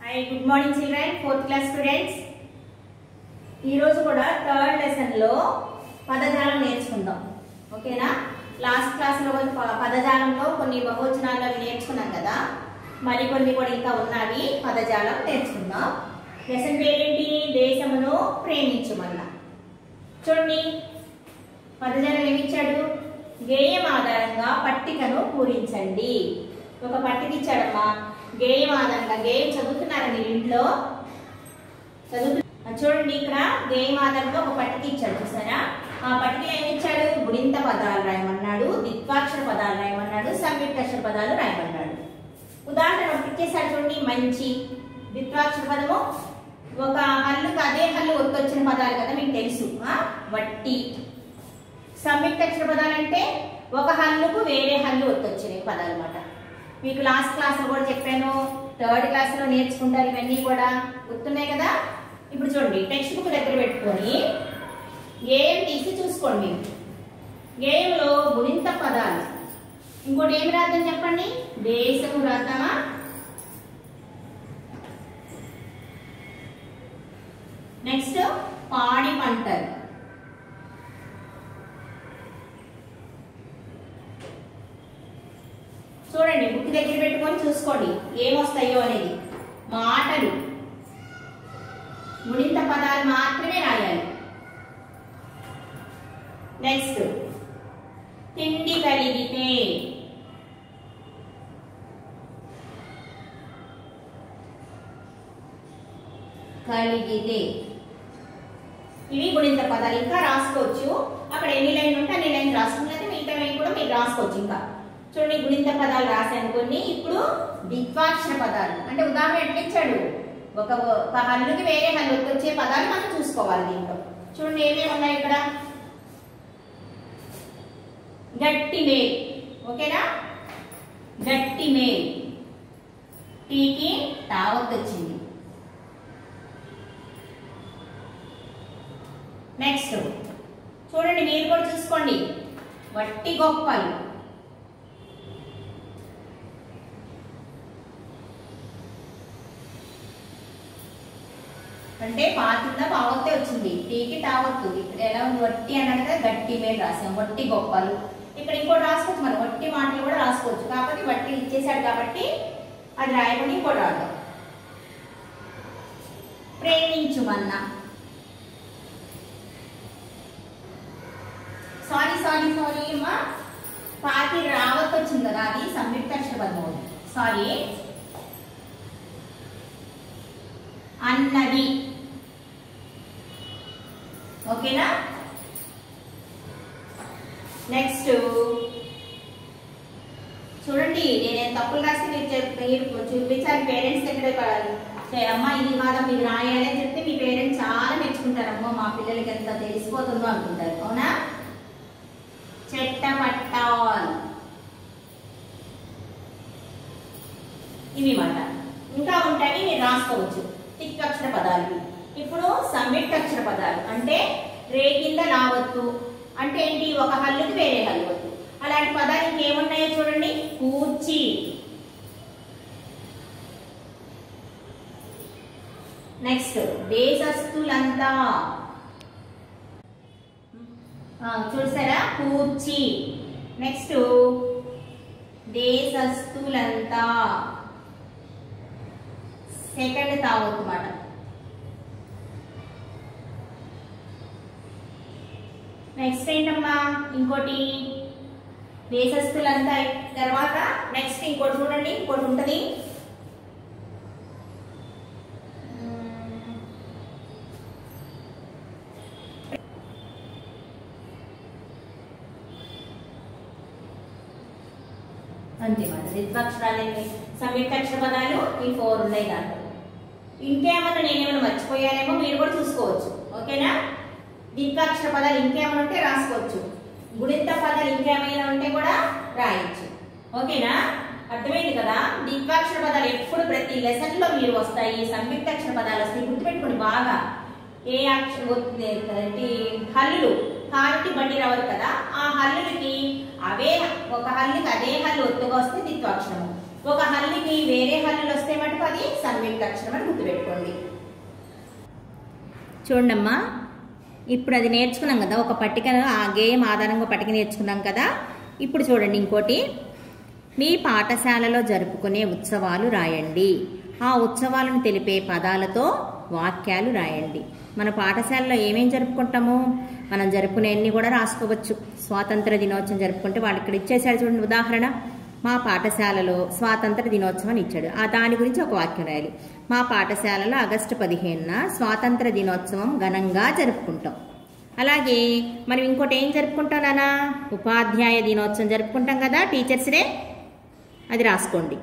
Hi good morning children fourth class students ఈరోజు కూడా third లెసన్లో పదజాలం నేర్చుకుందాం ఓకేనా లాస్ట్ క్లాస్లో కొంచెం ప- పదజాలంలో కొన్ని బహువచనాలు అవి నేర్చుకున్నాం కదా మరి కొన్ని కూడా ఇంకా ఉన్నవి పదజాలం నేర్చుకుందాం లెసన్ పేరేంటి దేశమును ప్రేమించమన్నా చూడండి పదజాలం ఏమిచ్చాడు గేయం ఆధారంగా పట్టికను పూరించండి ఒక పట్టిక ఇచ్చాడమ్మా గేయం ఆధారంగా గేయం చదువుతున్నారా మీరు ఇంట్లో చదువు చూడండి ఇక్కడ గేయం ఆధారంగా ఒక పట్టిక ఇచ్చాడు చూసారా ఆ పట్టికలో ఏమి ఇచ్చాడు గుడింత పదాలు రాయమన్నాడు దిక్వాక్షర పదాలు రాయమన్నాడు సంయుక్తాక్షర పదాలు రాయమన్నాడు ఉదాహరణ ఒకటి ఇచ్చేసాడు చూడండి మంచి ద్విత్వాక్షర పదము ఒక హల్లుకు అదే హల్లు ఒత్తొచ్చిన పదాలు కదా మీకు తెలుసు ఆ? వట్టి సంయుక్తాక్షర పదాలు అంటే ఒక హల్లుకు వేరే హల్లు ఒత్తొచ్చిన పదాలు అన్నమాట మీకు లాస్ట్ క్లాస్ లో కూడా చెప్పాను థర్డ్ క్లాస్ లో నేర్చుకుంటారు ఇవన్నీ కూడా గుర్తున్నాయి కదా ఇప్పుడు చూడండి టెక్స్ట్ బుక్ దగ్గర పెట్టుకొని గేయం తీసి చూసుకోండి మీరు గేయంలో గుణింత పదాలు ఇంకోటి ఏమి రాద్దాం చెప్పండి దేశము రాద్దామా నెక్స్ట్ పాడి పంటలు చూడండి బుక్ దగ్గర పెట్టుకొని చూసుకోండి ఏమొస్తాయో అనేది మాటలు గుణింత పదాలు మాత్రమే రాయాలి నెక్స్ట్ తిండి కలిగితే కలిగితే ఇవి గుణింత పదాలు ఇంకా రాసుకోవచ్చు అక్కడ ఎన్ని లైన్ ఉంటే అన్ని లైన్ రాసుకున్నది మిగతా కూడా మీరు రాసుకోవచ్చు ఇంకా చూడండి గుణింత పదాలు రాశాను కొన్ని ఇప్పుడు ద్విత్వాక్షర పదాలు అంటే ఉదాహరణ ఎట్లా ఇచ్చాడు ఒక ఒక హల్లుకి వేరే హల్లు వచ్చే పదాలు మనం చూసుకోవాలి దీంట్లో చూడండి ఏమేమి ఉన్నాయి ఇక్కడ గట్టి మేల్ ఓకేనా గట్టి మేల్ టీకి తావత్ వచ్చింది నెక్స్ట్ చూడండి మీరు కూడా చూసుకోండి వట్టి గొప్పలు అంటే పాతింద పావత్తే వచ్చింది టీకి తావత్తు ఇక్కడ ఎలా ఉంది వట్టి అన్నాడు కదా గట్టి మీద రాసాం వట్టి గొప్పలు ఇక్కడ ఇంకోటి రాసుకోవచ్చు మనం వట్టి మాటలు కూడా రాసుకోవచ్చు కాకపోతే వట్టి ఇచ్చేసాడు కాబట్టి అది రాయకుండా ఇంకోటి రాద్దాం ప్రేమించుమన్నా సారీ సారీ సారీ అమ్మా పాతి రావత్ వచ్చింది కదా అది సంయుక్తాక్షర పదం అవుతుంది సారీ అన్నది ఓకేనా నెక్స్ట్ చూడండి నేనేం తప్పులు రాసి మీరు చెప్- మీరు చూపించాలి పేరెంట్స్ దగ్గర పడాలి సరే, అమ్మా ఇది కాదా మీరు రాయాలి అని చెప్తే మీ పేరెంట్స్ చాలా మెచ్చుకుంటారు అమ్మో మా పిల్లలకి ఎంత తెలిసిపోతుందో అనుకుంటారు అవునా చెట్ట పట్టాల్ ఇవి మాట ఇంకా ఉంటాయి మీరు రాసుకోవచ్చు తిక్కక్షర పదాలు ఇవి. ఇప్పుడు సంయుక్తాక్షర పదాలు అంటే రే కింద లావత్తు అంటే ఏంటి ఒక హల్లుకి వేరే హల్లు వత్తు అలాంటి పదాలు ఇంకేమున్నాయో చూడండి కూర్చి నెక్స్ట్ దేశస్తులంతా ఆ, చూసారా కూర్చి నెక్స్ట్ దేశస్తులంతా సెకండ్ తావత్తు మాట నెక్స్ట్ ఏంటమ్మా ఇంకోటి దేశస్తులంతా అయి- తర్వాత నెక్స్ట్ ఇంకోటి చూడండి ఇంకోటి ఉంటుంది మ్మ్. అంతే మాట ద్విత్వాక్షరాలు సంయుక్తాక్షర పదాలు ఈ ఫోర్ ఉన్నాయి దాంట్లో ఇంకేమన్నా నేనేమైనా మర్చిపోయానేమో మీరు కూడా చూసుకోవచ్చు ఓకేనా ద్విత్వాక్షర పదాలు ఇంకేమైనా ఉంటే రాసుకోవచ్చు గుణిత పదాలు ఇంకేమైనా ఉంటే కూడా రాయొచ్చు ఓకేనా అర్థమైంది కదా ద్విత్వాక్షర పదాలు ఎప్పుడు ప్రతి లెసన్ లో మీరు వస్తాయి సంయుక్తాక్షర పదాలు వస్తాయి గుర్తుపెట్టుకోండి బాగా ఏ అక్షరం ఏంటి హల్లులు కాబట్టి బండి రావాలి కదా ఆ హల్లులకి అవే ఒక హల్లుకి అదే హల్లు ఒత్తుగా వస్తే ద్విత్వాక్షరము ఒక హల్లుకి వేరే హల్లులు వస్తే మటుకు అది సంయుక్త అక్షరం అని గుర్తుపెట్టుకోండి చూడమ్మా ఇప్పుడు అది నేర్చుకున్నాం కదా ఒక పట్టికను ఆ గేయం ఆధారంగా పట్టిక నేర్చుకున్నాం కదా ఇప్పుడు చూడండి ఇంకోటి మీ పాఠశాలలో జరుపుకునే ఉత్సవాలు రాయండి ఆ ఉత్సవాలను తెలిపే పదాలతో వాక్యాలు రాయండి మన పాఠశాలలో ఏమేం జరుపుకుంటాము మనం జరుపుకునేవన్నీ కూడా రాసుకోవచ్చు స్వాతంత్ర దినోత్సవం జరుపుకుంటే వాళ్ళు ఇక్కడ ఇచ్చేసాడు చూడండి ఉదాహరణ మా పాఠశాలలో స్వాతంత్ర దినోత్సవం అని ఇచ్చాడు ఆ దాని గురించి ఒక వాక్యం రాయాలి మా పాఠశాలలో ఆగస్టు పదిహేనున స్వాతంత్ర దినోత్సవం ఘనంగా జరుపుకుంటాం అలాగే మనం ఇంకోటి ఏం జరుపుకుంటాం నాన్న ఉపాధ్యాయ దినోత్సవం జరుపుకుంటాం కదా టీచర్స్ డే అది రాసుకోండి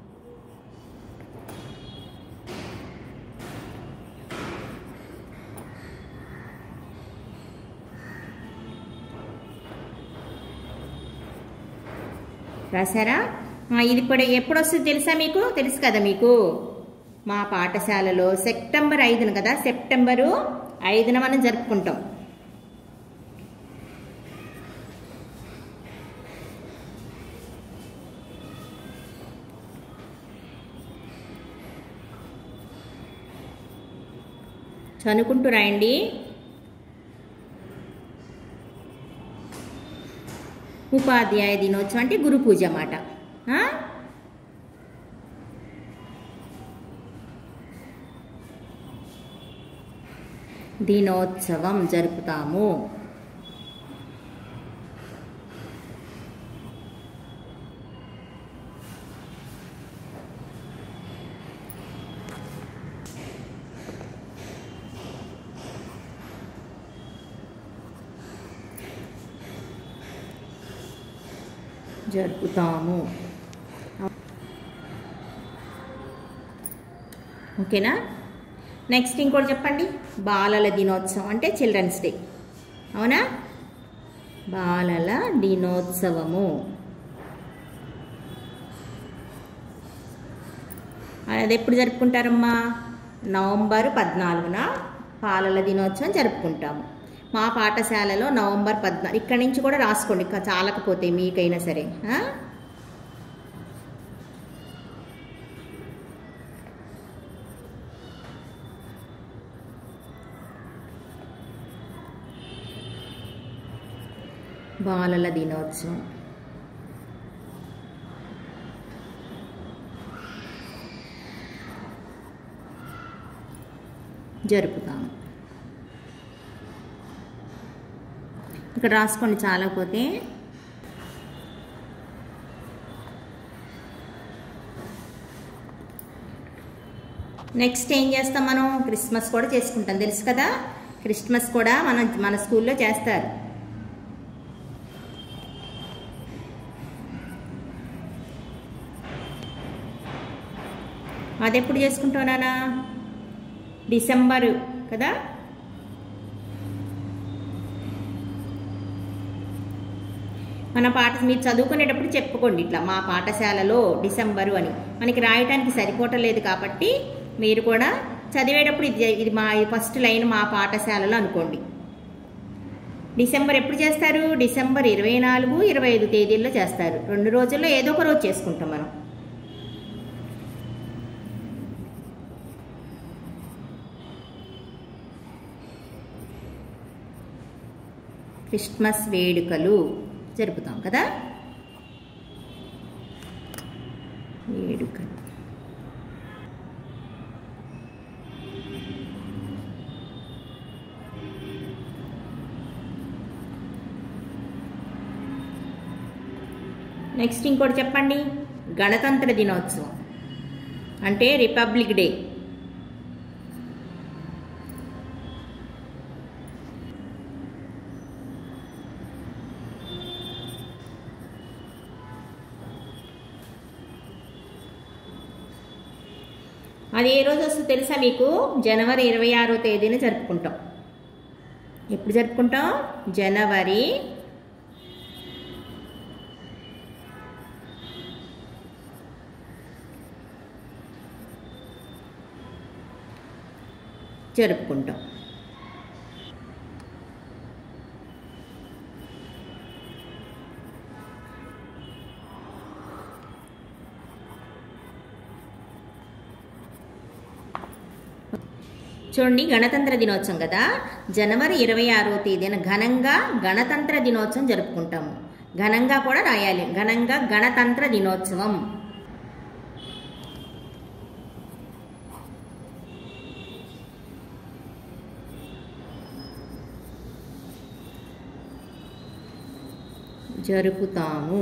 రాశారా ఆ, ఇది ఇప్పుడు ఎప్పుడు వస్తుంది తెలుసా మీకు తెలుసు కదా మీకు మా పాఠశాలలో సెప్టెంబర్ ఐదున కదా సెప్టెంబరు ఐదున మనం జరుపుకుంటాం చనుకుంటూ రాయండి ఉపాధ్యాయ దినోత్సవం అంటే గురు పూజ అన్నమాట ఆ? దినోత్సవం జరుపుతాము జరుపుతాము ఓకేనా నెక్స్ట్ ఇంకోటి చెప్పండి బాలల దినోత్సవం అంటే చిల్డ్రన్స్ డే అవునా బాలల దినోత్సవము అది ఎప్పుడు జరుపుకుంటారమ్మా నవంబర్ పద్నాలుగున బాలల దినోత్సవం జరుపుకుంటాము మా పాఠశాలలో నవంబర్ పద్నాలుగు ఇక్కడి నుంచి కూడా రాసుకోండి ఇంకా చాలకపోతే మీకైనా సరే ఆ? బాలల దినోత్సవం జరుపుతాము ఇక్కడ రాసుకోండి చాలకపోతే నెక్స్ట్ ఏం చేస్తాం మనం క్రిస్మస్ కూడా చేసుకుంటాం తెలుసు కదా క్రిస్మస్ కూడా మనం మన స్కూల్లో చేస్తారు అది ఎప్పుడు చేసుకుంటావు నాన్న డిసెంబరు కదా మన పాఠ మీరు చదువుకునేటప్పుడు చెప్పుకోండి ఇట్లా మా పాఠశాలలో డిసెంబరు అని మనకి రాయటానికి సరిపోవటం కాబట్టి మీరు కూడా చదివేటప్పుడు ఇది ఇది మా ఫస్ట్ లైన్ మా పాఠశాలలో అనుకోండి డిసెంబర్ ఎప్పుడు చేస్తారు డిసెంబర్ ఇరవై నాలుగు ఇరవై ఐదు తేదీల్లో చేస్తారు రెండు రోజుల్లో ఏదో ఒక రోజు చేసుకుంటాం మనం క్రిస్మస్ వేడుకలు జరుపుతాం కదా వేడుకలు నెక్స్ట్ ఇంకోటి చెప్పండి గణతంత్ర దినోత్సవం అంటే రిపబ్లిక్ డే అది ఏ రోజు వస్తుందో తెలుసా మీకు జనవరి ఇరవై ఆరో తేదీన జరుపుకుంటాం ఎప్పుడు జరుపుకుంటాం జనవరి జరుపుకుంటాం చూడండి గణతంత్ర దినోత్సవం కదా జనవరి ఇరవై ఆరో తేదీన ఘనంగా గణతంత్ర దినోత్సవం జరుపుకుంటాము ఘనంగా కూడా రాయాలి ఘనంగా గణతంత్ర దినోత్సవం జరుపుతాము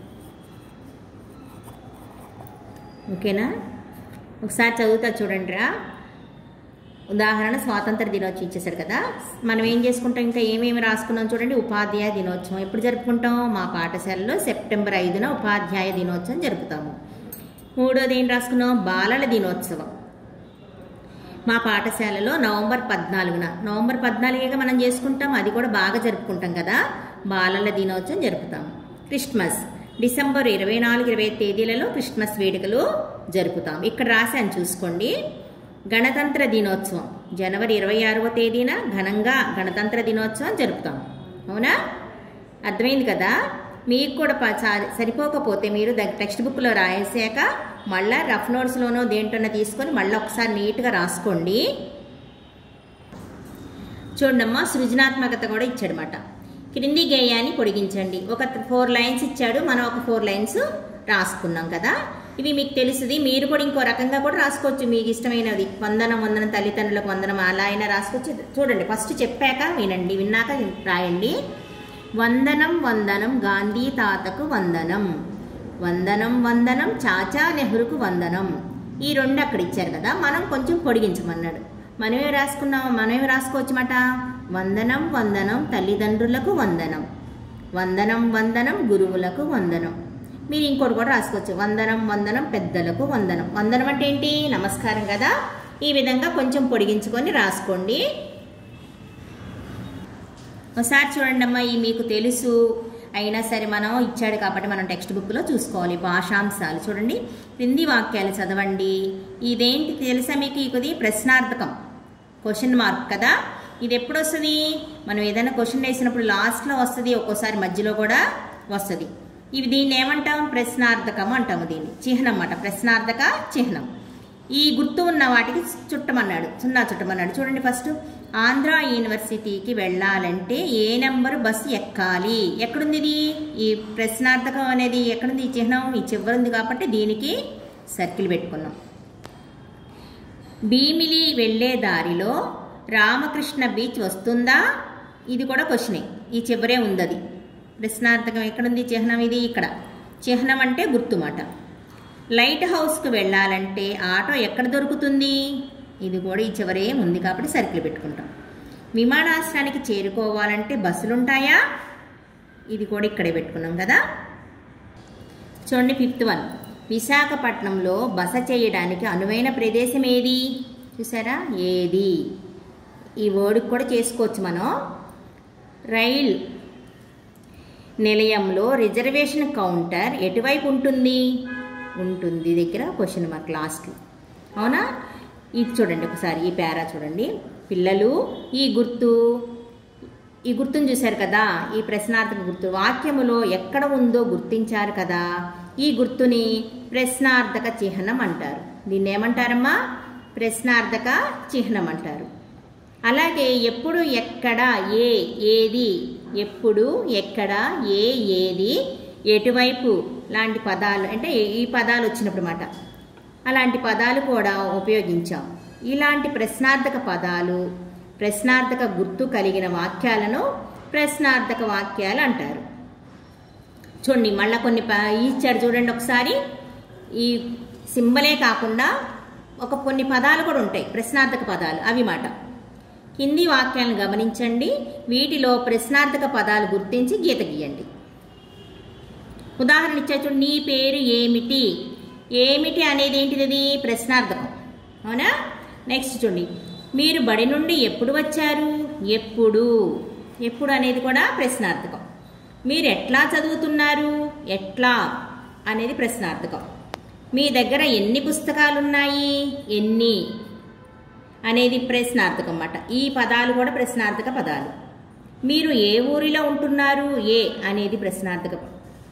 ఓకేనా ఒకసారి చదువుతా చూడండి రా ఉదాహరణ స్వాతంత్ర దినోత్సవం ఇచ్చేసారు కదా మనం ఏం చేసుకుంటాం ఇంకా ఏమేమి రాసుకున్నాం చూడండి ఉపాధ్యాయ దినోత్సవం ఎప్పుడు జరుపుకుంటాం మా పాఠశాలలో సెప్టెంబర్ ఐదున ఉపాధ్యాయ దినోత్సవం జరుపుతాము మూడోది ఏం రాసుకున్నాం బాలల దినోత్సవం మా పాఠశాలలో నవంబర్ పద్నాలుగున నవంబర్ పద్నాలుగుగా మనం చేసుకుంటాం అది కూడా బాగా జరుపుకుంటాం కదా బాలల దినోత్సవం జరుపుతాం క్రిస్మస్ డిసెంబర్ ఇరవై నాలుగు ఇరవై తేదీలలో క్రిస్మస్ వేడుకలు జరుపుతాం ఇక్కడ రాశాను చూసుకోండి గణతంత్ర దినోత్సవం జనవరి ఇరవై ఆరవ తేదీన ఘనంగా గణతంత్ర దినోత్సవం జరుపుతాం అవునా అర్థమైంది కదా మీకు కూడా ప- సా- సరిపోకపోతే మీరు ద- టెక్స్ట్ బుక్లో రాసేసాక మళ్ళీ రఫ్ నోట్స్లోనో దేంటోనో తీసుకొని మళ్ళీ ఒకసారి నీట్గా రాసుకోండి చూడమ్మా సృజనాత్మకత కూడా ఇచ్చాడనమాట క్రింది గేయాన్ని పొడిగించండి ఒక ఫోర్ లైన్స్ ఇచ్చాడు మనం ఒక ఫోర్ లైన్స్ రాసుకున్నాం కదా ఇవి మీకు తెలుసుది మీరు కూడా ఇంకో రకంగా కూడా రాసుకోవచ్చు మీకు ఇష్టమైనది వందనం వందనం తల్లిదండ్రులకు వందనం అలా అయినా రాసుకోవచ్చు చూడండి ఫస్ట్ చెప్పాక వినండి విన్నాక రాయండి వందనం వందనం గాంధీ తాతకు వందనం వందనం వందనం చాచా నెహ్రూకు వందనం ఈ రెండు అక్కడ ఇచ్చారు కదా మనం కొంచెం పొడిగించమన్నాడు మనమే రాసుకున్నాం మనమే రాసుకోవచ్చు మాట వందనం వందనం తల్లిదండ్రులకు వందనం వందనం వందనం గురువులకు వందనం మీరు ఇంకోటి కూడా రాసుకోవచ్చు వందనం వందనం పెద్దలకు వందనం వందనం అంటే ఏంటి నమస్కారం కదా ఈ విధంగా కొంచెం పొడిగించుకొని రాసుకోండి ఒకసారి చూడండి అమ్మా ఈ మీకు తెలుసు అయినా సరే మనం ఇచ్చాడు కాబట్టి మనం టెక్స్ట్ బుక్లో చూసుకోవాలి భాషాంశాలు చూడండి క్రింది వాక్యాలు చదవండి ఇదేంటి తెలుసా మీకు ఇది ప్రశ్నార్థకం క్వశ్చన్ మార్క్ కదా ఇది ఎప్పుడు వస్తుంది మనం ఏదైనా క్వశ్చన్ వేసినప్పుడు లాస్ట్లో వస్తుంది ఒక్కోసారి మధ్యలో కూడా వస్తుంది ఇవి దీన్ని ఏమంటాం ప్రశ్నార్థకం అంటాము దీన్ని చిహ్నం అన్నమాట ప్రశ్నార్థక చిహ్నం ఈ గుర్తు ఉన్న వాటికి చుట్టమన్నాడు సున్నా చుట్టమన్నాడు చూడండి ఫస్ట్ ఆంధ్ర యూనివర్సిటీకి వెళ్ళాలంటే ఏ నెంబర్ బస్సు ఎక్కాలి ఎక్కడుంది ఇది ఈ ప్రశ్నార్థకం అనేది ఎక్కడుంది ఈ చిహ్నం ఈ చివరుంది కాబట్టి దీనికి సర్కిల్ పెట్టుకున్నాం భీమిలి వెళ్ళే దారిలో రామకృష్ణ బీచ్ వస్తుందా ఇది కూడా క్వశ్చనే ఈ చివరే ఉంది అది ప్రశ్నార్థకం ఎక్కడుంది చిహ్నం ఇది ఇక్కడ చిహ్నం అంటే గుర్తుమాట లైట్ హౌస్కు వెళ్ళాలంటే ఆటో ఎక్కడ దొరుకుతుంది ఇది కూడా ఈ చివరే ఉంది కాబట్టి సర్కిల్ పెట్టుకుంటాం విమానాశ్రయానికి చేరుకోవాలంటే బస్సులు ఉంటాయా ఇది కూడా ఇక్కడే పెట్టుకున్నాం కదా చూడండి ఫిఫ్త్ వన్ విశాఖపట్నంలో బస చేయడానికి అనువైన ప్రదేశం ఏది చూసారా ఏది ఈ వర్డ్కి కూడా చేసుకోవచ్చు మనం రైల్ నిలయంలో రిజర్వేషన్ కౌంటర్ ఎటువైపు ఉంటుంది ఉంటుంది దగ్గర క్వశ్చన్ మార్క్ లాస్ట్లో అవునా ఇది చూడండి ఒకసారి ఈ పేరా చూడండి పిల్లలు ఈ గుర్తు ఈ గుర్తును చూశారు కదా ఈ ప్రశ్నార్థక గుర్తు వాక్యములో ఎక్కడ ఉందో గుర్తించారు కదా ఈ గుర్తుని ప్రశ్నార్థక చిహ్నం అంటారు దీన్ని ఏమంటారమ్మా ప్రశ్నార్థక చిహ్నం అంటారు అలాగే ఎప్పుడు ఎక్కడ ఏ ఏది ఎప్పుడు ఎక్కడ ఏ ఏది ఎటువైపు లాంటి పదాలు అంటే ఈ పదాలు వచ్చినప్పుడు మాట అలాంటి పదాలు కూడా ఉపయోగించాం ఇలాంటి ప్రశ్నార్థక పదాలు ప్రశ్నార్థక గుర్తు కలిగిన వాక్యాలను ప్రశ్నార్థక వాక్యాలు అంటారు చూడండి మళ్ళీ కొన్ని ప- ఇచ్చాడు చూడండి ఒకసారి ఈ సింబలే కాకుండా ఒక కొన్ని పదాలు కూడా ఉంటాయి ప్రశ్నార్థక పదాలు అవి మాట కింది వాక్యాలను గమనించండి వీటిలో ప్రశ్నార్థక పదాలు గుర్తించి గీత గీయండి ఉదాహరణ ఇచ్చా చూడండి నీ పేరు ఏమిటి ఏమిటి అనేది ఏంటిది అది ప్రశ్నార్థకం అవునా నెక్స్ట్ చూడండి మీరు బడి నుండి ఎప్పుడు వచ్చారు ఎప్పుడు ఎప్పుడు అనేది కూడా ప్రశ్నార్థకం మీరు ఎట్లా చదువుతున్నారు ఎట్లా అనేది ప్రశ్నార్థకం మీ దగ్గర ఎన్ని పుస్తకాలు ఉన్నాయి ఎన్ని అనేది ప్రశ్నార్థకం అన్నమాట ఈ పదాలు కూడా ప్రశ్నార్థక పదాలు మీరు ఏ ఊరిలో ఉంటున్నారు ఏ అనేది ప్రశ్నార్థకం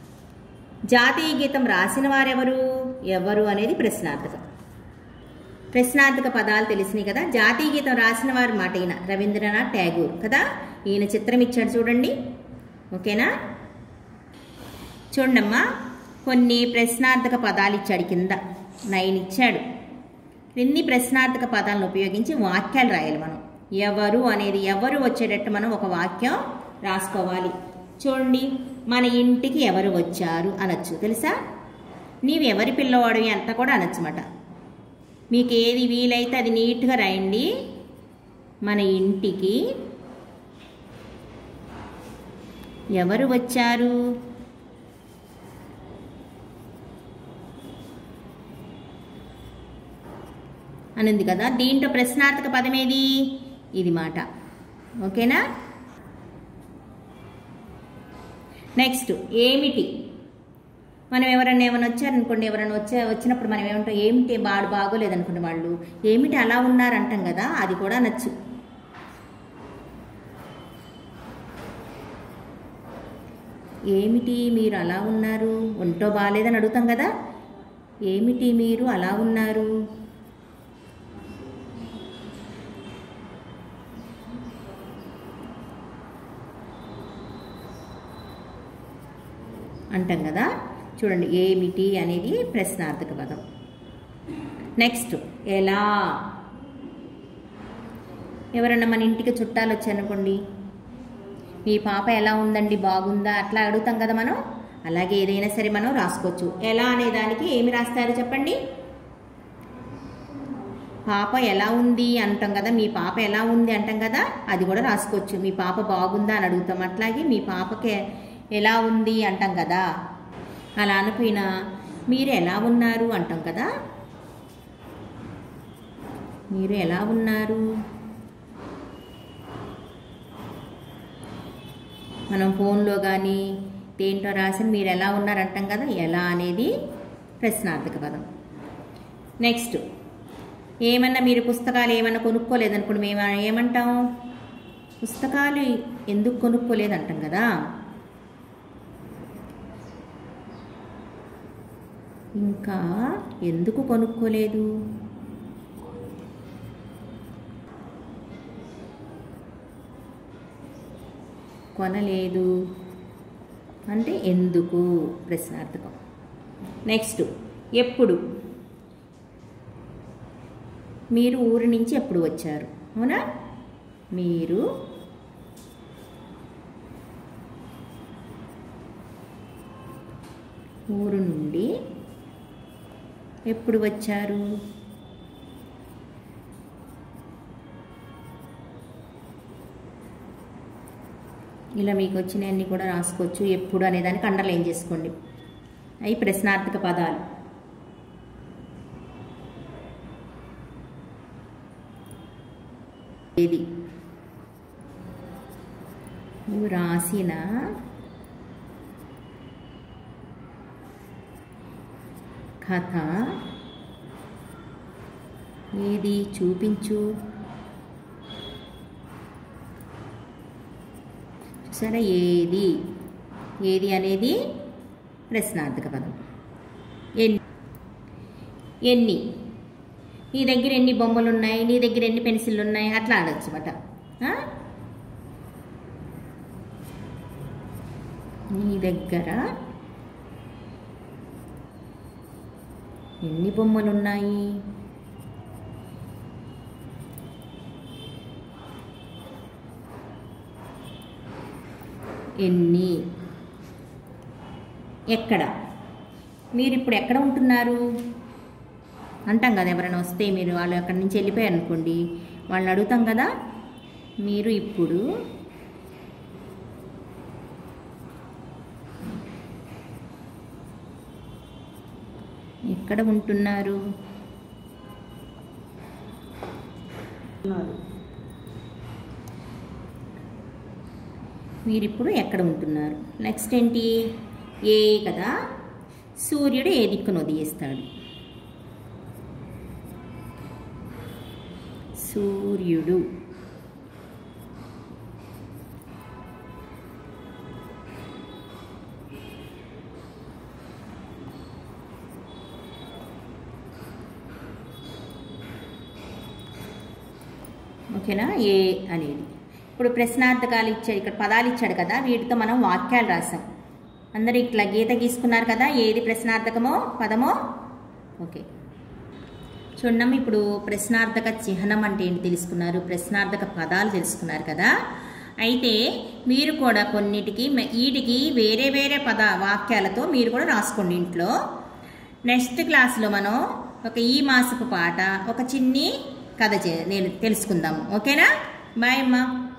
జాతీయ గీతం రాసిన వారెవరు ఎవరు అనేది ప్రశ్నార్థకం ప్రశ్నార్థక పదాలు తెలిసినాయి కదా జాతీయ గీతం రాసిన వారి మాట ఈయన రవీంద్రనాథ్ ట్యాగూర్ కదా ఈయన చిత్రం ఇచ్చాడు చూడండి ఓకేనా చూడండమ్మా కొన్ని ప్రశ్నార్థక పదాలు ఇచ్చాడు కింద నైన్ ఇచ్చాడు క్రింది ప్రశ్నార్థక పదాలను ఉపయోగించి వాక్యాలు రాయాలి మనం ఎవరు అనేది ఎవరు వచ్చేటట్టు మనం ఒక వాక్యం రాసుకోవాలి చూడండి మన ఇంటికి ఎవరు వచ్చారు అనొచ్చు తెలుసా నీవు ఎవరి పిల్లవాడు అంత కూడా అనొచ్చమాట మీకు ఏది వీలైతే అది నీట్గా రాయండి మన ఇంటికి ఎవరు వచ్చారు అనుంది కదా దీంట్లో ప్రశ్నార్థక పదం ఏది ఇది మాట ఓకేనా నెక్స్ట్ ఏమిటి మనం ఎవరన్నా ఏమైనా వచ్చారనుకోండి ఎవరైనా వచ్చే వచ్చినప్పుడు మనం ఏమంటాం ఏమిటి బాడు బాగోలేదనుకోండి వాళ్ళు ఏమిటి అలా ఉన్నారంటాం కదా అది కూడా నచ్చు ఏమిటి మీరు అలా ఉన్నారు ఒంటో బాగాలేదని అడుగుతాం కదా ఏమిటి మీరు అలా ఉన్నారు అంటాం కదా చూడండి ఏమిటి అనేది ప్రశ్నార్థక పదం నెక్స్ట్ ఎలా ఎవరన్నా మన ఇంటికి చుట్టాలు వచ్చారనుకోండి మీ పాప ఎలా ఉందండి బాగుందా అట్లా అడుగుతాం కదా మనం అలాగే ఏదైనా సరే మనం రాసుకోవచ్చు ఎలా అనే దానికి ఏమి రాస్తారు చెప్పండి పాప ఎలా ఉంది అంటాం కదా మీ పాప ఎలా ఉంది అంటాం కదా అది కూడా రాసుకోవచ్చు మీ పాప బాగుందా అని అడుగుతాం అట్లాగే మీ పాపకి ఎలా ఉంది అంటాం కదా అలా అనపోయినా మీరు ఎలా ఉన్నారు అంటాం కదా మీరు ఎలా ఉన్నారు మనం ఫోన్లో కానీ దేంట్లో రాసి మీరు ఎలా ఉన్నారు అంటాం కదా ఎలా అనేది ప్రశ్నార్థక పదం నెక్స్ట్ ఏమన్నా మీరు పుస్తకాలు ఏమన్నా కొనుక్కోలేదనుకోండి మేము ఏమంటాం పుస్తకాలు ఎందుకు కొనుక్కోలేదు అంటాం కదా ఇంకా ఎందుకు కొనుక్కోలేదు కొనలేదు అంటే ఎందుకు ప్రశ్నార్థకం నెక్స్ట్ ఎప్పుడు మీరు ఊరి నుంచి ఎప్పుడు వచ్చారు అవునా మీరు ఊరు నుండి ఎప్పుడు వచ్చారు ఇలా మీకు వచ్చినవన్నీ కూడా రాసుకోవచ్చు ఎప్పుడు అనేదానికి అండర్లైన్ చేసుకోండి అవి ప్రశ్నార్థక పదాలు ఏది నువ్వు రాసిన కథ ఏది చూపించు చూసారా ఏది ఏది అనేది ప్రశ్నార్థక పదం ఎన్ని ఎన్ని నీ దగ్గర ఎన్ని బొమ్మలు ఉన్నాయి నీ దగ్గర ఎన్ని పెన్సిళ్ళు ఉన్నాయి అట్లా ఆడచ్చు అన్నమాట నీ దగ్గర ఎన్ని బొమ్మలు ఉన్నాయి ఎన్ని ఎక్కడ మీరు ఇప్పుడు ఎక్కడ ఉంటున్నారు అంటాం కదా ఎవరైనా వస్తే మీరు వాళ్ళు అక్కడి నుంచి వెళ్ళిపోయారు అనుకోండి వాళ్ళని అడుగుతాం కదా మీరు ఇప్పుడు ఎక్కడ ఉంటున్నారు మీరిప్పుడు ఎక్కడ ఉంటున్నారు నెక్స్ట్ ఏంటి ఏ కదా సూర్యుడు ఏ దిక్కును ఉదయిస్తాడు సూర్యుడు ఓకేనా ఏ అనేది ఇప్పుడు ప్రశ్నార్థకాలు ఇచ్చాడు ఇక్కడ పదాలు ఇచ్చాడు కదా వీటితో మనం వాక్యాలు రాసాం అందరు ఇట్లా గీత గీసుకున్నారు కదా ఏది ప్రశ్నార్థకమో పదమో ఓకే చూడమ్మ ఇప్పుడు ప్రశ్నార్థక చిహ్నం అంటే ఏంటి తెలుసుకున్నారు ప్రశ్నార్థక పదాలు తెలుసుకున్నారు కదా అయితే మీరు కూడా కొన్నిటికి మె- వీటికి వేరే వేరే పద వాక్యాలతో మీరు కూడా రాసుకోండి ఇంట్లో నెక్స్ట్ క్లాస్లో మనం ఒక ఈ మాసపు పాట ఒక చిన్ని కథ చే నేను తెలుసుకుందాము ఓకేనా బాయ్ అమ్మా